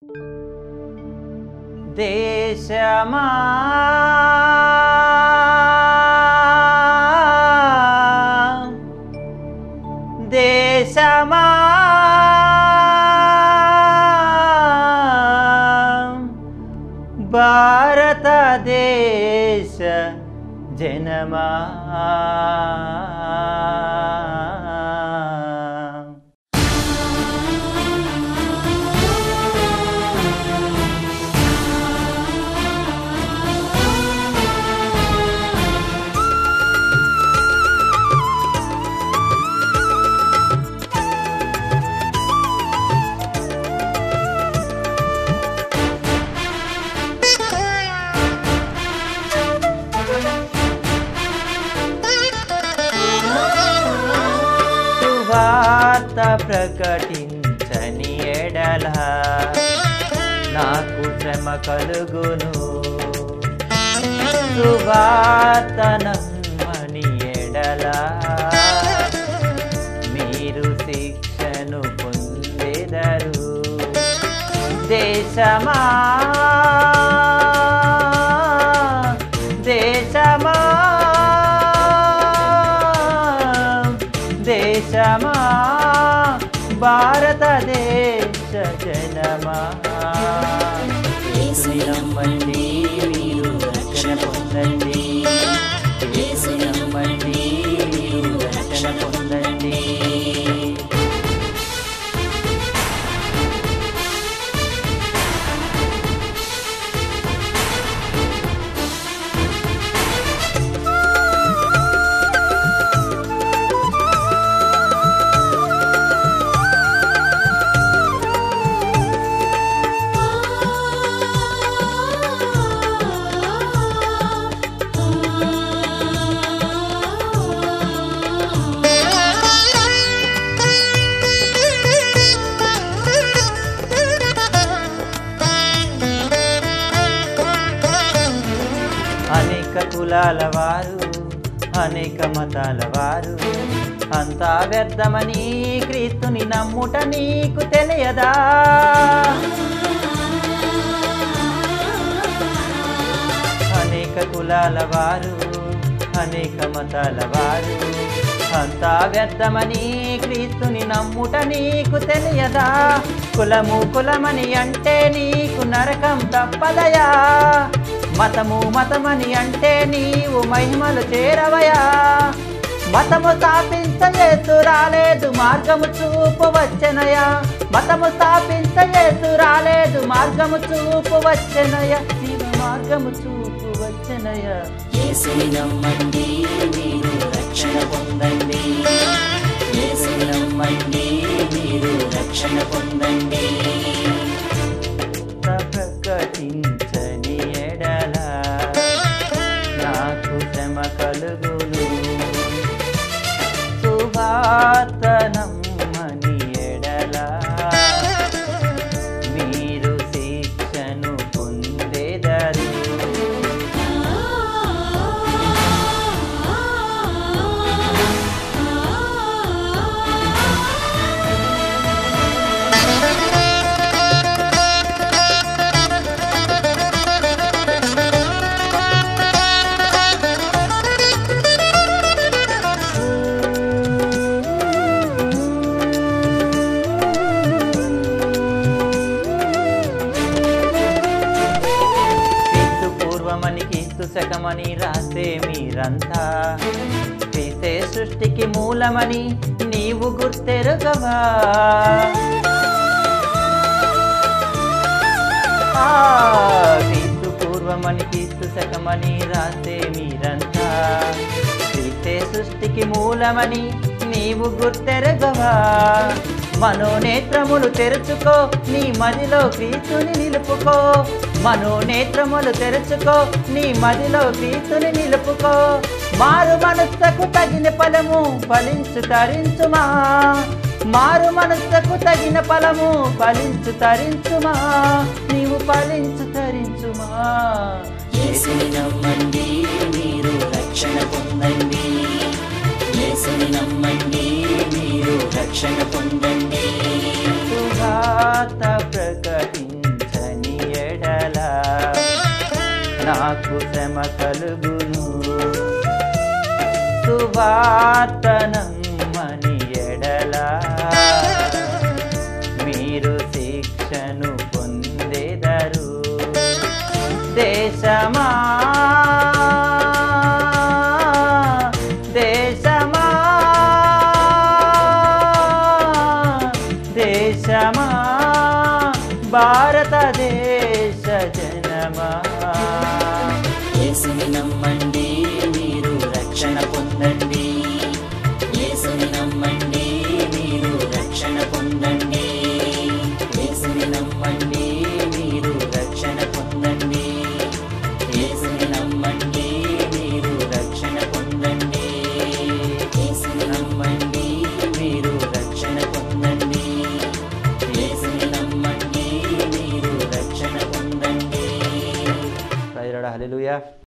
దేశమా దేశమా భారతదేశ జనమా సువార్త ప్రకటించని ఎడల నాకు శ్రమ కలుగును సువార్త నమ్మని ఎడల మీరు శిక్షను పొందెదరు దేశమా దేశమా దేశమా భారతదేశ జనమా యేసుని నమ్మండి మీరు రక్షణ పొందండి యేసుని నమ్మండి మీరు రక్షణ పొందండి అనేక కులాల వారు అనేక మతాల వారు అంతా వ్యర్థమని క్రీస్తుని నమ్ముట నీకు తెలియదా అనేక కులాల వారు అనేక మతాల వారు అంతా వ్యర్థమని క్రీస్తుని నమ్ముట నీకు తెలియదా కులము కులమని అంటే నీకు నరకం తప్పదయా మతము మతమని అంటే నీవు మహిమలు చేరవయా మతము స్థాపించయేసు రాలేదు మార్గము చూపు వచ్చెనయా మతము స్థాపించయేసు రాలేదు మార్గము చూపు వచ్చెనయ జీవ మార్గము చూపు వచ్చెనయ యేసుని నమ్మండి మీరు రక్షణ పొందండి యేసుని నమ్మండి మీరు రక్షణ పొందండి ప్రకటించని ఎడల నాకు శ్రమ కలుగును సువార్తనమ్మని ఎడల మీరు శిక్షను పొందెదరు క్రీస్తు పూర్వమని క్రీస్తు శకమని రాస్తే మీరంతా క్రీస్తే సృష్టికి మూలమని నీవు గుర్తెరుగవా ఆ, క్రీస్తు పూర్వమని క్రీస్తు శకమని రాస్తే మీరంతా క్రీస్తే సృష్టికి మూలమని నీవు గుర్తెరగవా మనోనేత్రములు తెరుచుకో నీ మదిలో క్రీస్తుని నిలుపుకో మనోనేత్రములు తెరుచుకో నీ మదిలో క్రీస్తుని నిలుపుకో మారు మనస్సుకు తగిన ఫలము ఫలించు తరించుమా మారు మనస్సుకు తగిన ఫలము ఫలించు తరించుమా నీవు ఫలించు తరించుమా యేసుని నమ్మండి మీరు రక్షణ పొందండి యేసుని నమ్మండి మీరు రక్షణ పొందండి సువార్త ప్రకటించ మీకు శ్రమ కలుగును సువార్తనమ్మని ఎడలా మీరు శిక్షను పొందెదరు దేశమా దేశమా దేశమా భారతదేశ జనమా యేసుని నమ్మండి మీరు రక్షణ పొందండి యేసుని నమ్మండి మీరు రక్షణ పొందండి యేసుని నమ్మండి మీరు రక్షణ పొందండి యేసుని నమ్మండి మీరు రక్షణ పొందండి యేసుని నమ్మండి మీరు రక్షణ పొందండి యేసుని నమ్మండి మీరు రక్షణ పొందండి ప్రజలాడ హల్లెలూయా